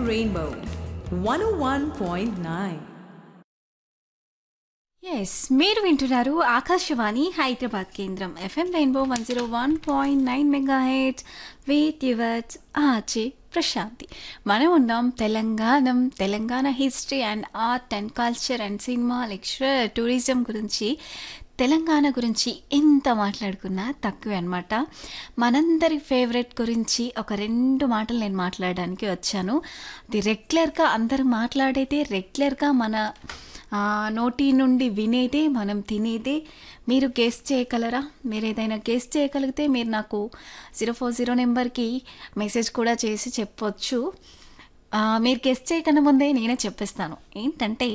Rainbow 101.9. Yes మీరు వింటున్నారు ఆకాశవాణి హైదరాబాద్ కేంద్రం FM Rainbow one zero one point nine mega head with yours ఆచే ప్రశాంతి మనం ఉన్నాం Telangana Telangana history and art and culture and cinema lecture tourism గురించి తెలంగాణ గురించి ఎంత మాట్లాడుకున్నా తక్కువే అనమాట మనందరి ఫేవరెట్ గురించి ఒక రెండు మాటలు నేను మాట్లాడడానికి వచ్చాను అది రెగ్యులర్గా అందరూ మాట్లాడేదే రెగ్యులర్గా మన ఆ, నోటి నుండి వినేదే మనం తినేదే మీరు గెస్ట్ చేయగలరా మీరు ఏదైనా గెస్ట్ చేయగలిగితే మీరు నాకు జీరో ఫోర్ జీరో నెంబర్కి మెసేజ్ కూడా చేసి చెప్పొచ్చు ఆ, మీరు గెస్ట్ చేయకన్నా ముందే నేనే చెప్పేస్తాను ఏంటంటే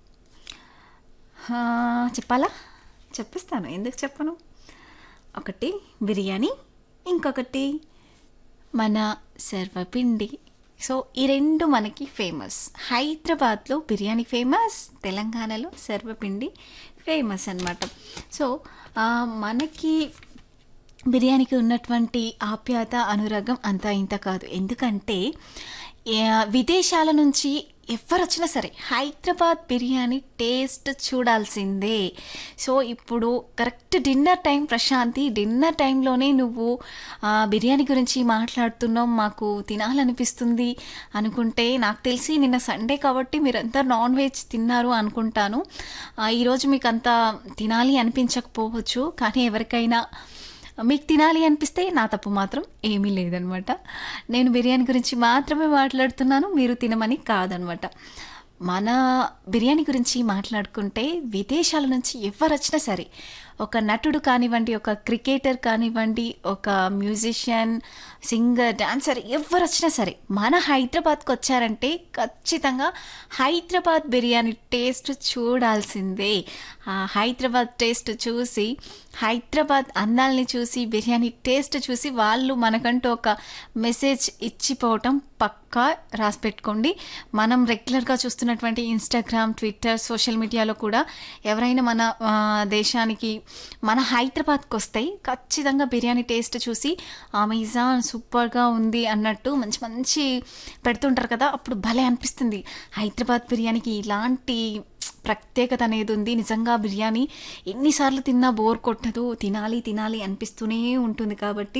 ఆ, చెప్పాలా చెప్పేస్తాను ఎందుకు చెప్పను ఒకటి బిర్యానీ ఇంకొకటి మన సర్వపిండి సో ఈ రెండు మనకి ఫేమస్ హైదరాబాద్లో బిర్యానీ ఫేమస్ తెలంగాణలో సర్వపిండి ఫేమస్ అన్నమాట సో ఆ, మనకి బిర్యానీకి ఉన్నటువంటి ఆప్యాయత అనురాగం అంతా ఇంత కాదు ఎందుకంటే ఏ- విదేశాల నుంచి ఎవరు వచ్చినా సరే హైదరాబాద్ బిర్యానీ టేస్ట్ చూడాల్సిందే సో ఇప్పుడు correct dinner time Prashanti dinner టైంలోనే నువ్వు ఆ, బిర్యానీ గురించి మాట్లాడుతున్నావు మాకు తినాలనిపిస్తుంది అనుకుంటే నాకు తెలిసి నిన్న సండే కాబట్టి మీరంతా నాన్ వెజ్ తిన్నారు అనుకుంటాను ఆ, ఈరోజు మీకు అంత తినాలి అనిపించకపోవచ్చు కానీ ఎవరికైనా మీకు తినాలి అనిపిస్తే నా తప్పు మాత్రం ఏమీ లేదనమాట నేను బిర్యానీ గురించి మాత్రమే మాట్లాడుతున్నాను మీరు తినమని కాదనమాట మన బిర్యానీ గురించి మాట్లాడుకుంటే విదేశాల నుంచి ఎవరు వచ్చినా సరే ఒక నటుడు కానివ్వండి ఒక క్రికెటర్ కానివ్వండి ఒక మ్యూజిషియన్ సింగర్ డాన్సర్ ఎవరు వచ్చినా సరే మన హైదరాబాద్కి వచ్చారంటే ఖచ్చితంగా హైదరాబాద్ బిర్యానీ టేస్ట్ చూడాల్సిందే ఆ హైదరాబాద్ టేస్ట్ చూసి హైదరాబాద్ అందాల్ని చూసి బిర్యానీ టేస్ట్ చూసి వాళ్ళు మనకంటూ ఒక మెసేజ్ ఇచ్చిపోవటం పక్కా రాసి పెట్టుకోండి మనం రెగ్యులర్గా చూస్తున్నటువంటి ఇన్స్టాగ్రామ్ ట్విట్టర్ సోషల్ మీడియాలో కూడా ఎవరైనా మన ఆ, దేశానికి మన హైదరాబాద్కి వస్తాయి ఖచ్చితంగా బిర్యానీ టేస్ట్ చూసి అమెజాన్ సూపర్గా ఉంది అన్నట్టు మంచి మంచి పెడుతుంటారు కదా అప్పుడు భలే అనిపిస్తుంది హైదరాబాద్ బిర్యానీకి ఇలాంటి ప్రత్యేకత అనేది ఉంది నిజంగా బిర్యానీ ఎన్నిసార్లు తిన్నా బోర్ కొట్టదు తినాలి తినాలి అనిపిస్తూనే ఉంటుంది కాబట్టి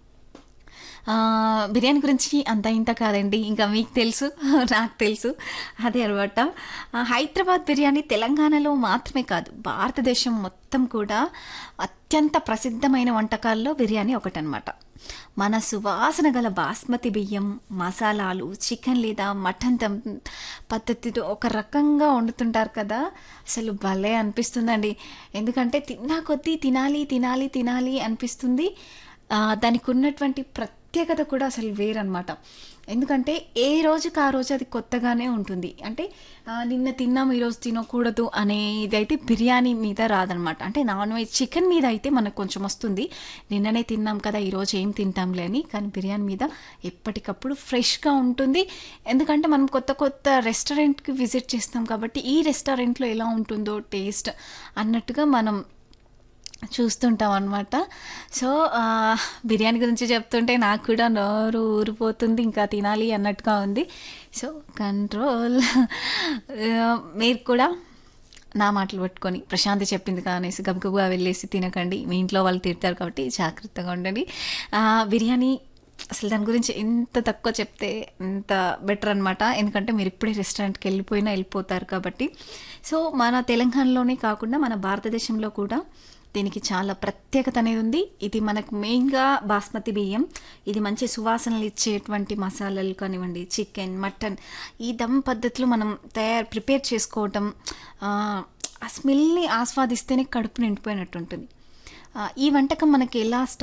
ఆ, బిర్యానీ గురించి అంత ఇంత కాదండి ఇంకా మీకు తెలుసు నాకు తెలుసు అదే అనమాట ఆ, హైదరాబాద్ బిర్యానీ తెలంగాణలో మాత్రమే కాదు భారతదేశం మొత్తం కూడా అత్యంత ప్రసిద్ధమైన వంటకాల్లో బిర్యానీ ఒకటనమాట మన సువాసన గల బాస్మతి బియ్యం మసాలాలు చికెన్ లేదా మటన్ దమ్ పద్ధతితో ఒక రకంగా వండుతుంటారు కదా అసలు భలే అనిపిస్తుందండి ఎందుకంటే తిన్నా కొద్దీ తినాలి తినాలి తినాలి అనిపిస్తుంది ఆ, దానికి ఉన్నటువంటి ప్రత్యేకత కూడా అసలు వేరనమాట ఎందుకంటే ఏ రోజుకి ఆ రోజు అది కొత్తగానే ఉంటుంది అంటే ఆ, నిన్న తిన్నాం ఈరోజు తినకూడదు అనేది అయితే బిర్యానీ మీద రాదనమాట అంటే నాన్ వెజ్ చికెన్ మీద అయితే మనకు కొంచెం వస్తుంది నిన్ననే తిన్నాం కదా ఈరోజు ఏం తింటాంలే అని కానీ బిర్యానీ మీద ఎప్పటికప్పుడు ఫ్రెష్గా ఉంటుంది ఎందుకంటే మనం కొత్త కొత్త రెస్టారెంట్కి విజిట్ చేస్తాం కాబట్టి ఈ రెస్టారెంట్లో ఎలా ఉంటుందో టేస్ట్ అన్నట్టుగా మనం చూస్తుంటాం అనమాట సో ఆ, బిర్యానీ గురించి చెప్తుంటే నాకు కూడా నోరు ఊరిపోతుంది ఇంకా తినాలి అన్నట్టుగా ఉంది సో కంట్రోల్ ఆ, మీరు కూడా నా మాటలు పట్టుకొని ప్రశాంతి చెప్పింది కానేసి గబగబగా వెళ్ళేసి తినకండి మీ ఇంట్లో వాళ్ళు తిడతారు కాబట్టి జాగ్రత్తగా ఉండండి ఆ, బిర్యానీ అసలు దాని గురించి ఎంత తక్కువ చెప్తే ఎంత బెటర్ అనమాట ఎందుకంటే మీరు ఇప్పుడే రెస్టారెంట్కి వెళ్ళిపోయినా వెళ్ళిపోతారు కాబట్టి సో మన తెలంగాణలోనే కాకుండా మన భారతదేశంలో కూడా దీనికి చాలా ప్రత్యేకత అనేది ఉంది ఇది మనకు మెయిన్గా బాస్మతి బియ్యం ఇది మంచి సువాసనలు ఇచ్చేటువంటి మసాలాలు కానివ్వండి చికెన్ మటన్ ఈ దమ్ పద్ధతిలో మనం తయారు ప్రిపేర్ చేసుకోవటం ఆ, ఆ స్మెల్ని ఆస్వాదిస్తేనే కడుపు నిండిపోయినట్టు ఉంటుంది ఆ, ఈ వంటకం మనకి ఎలా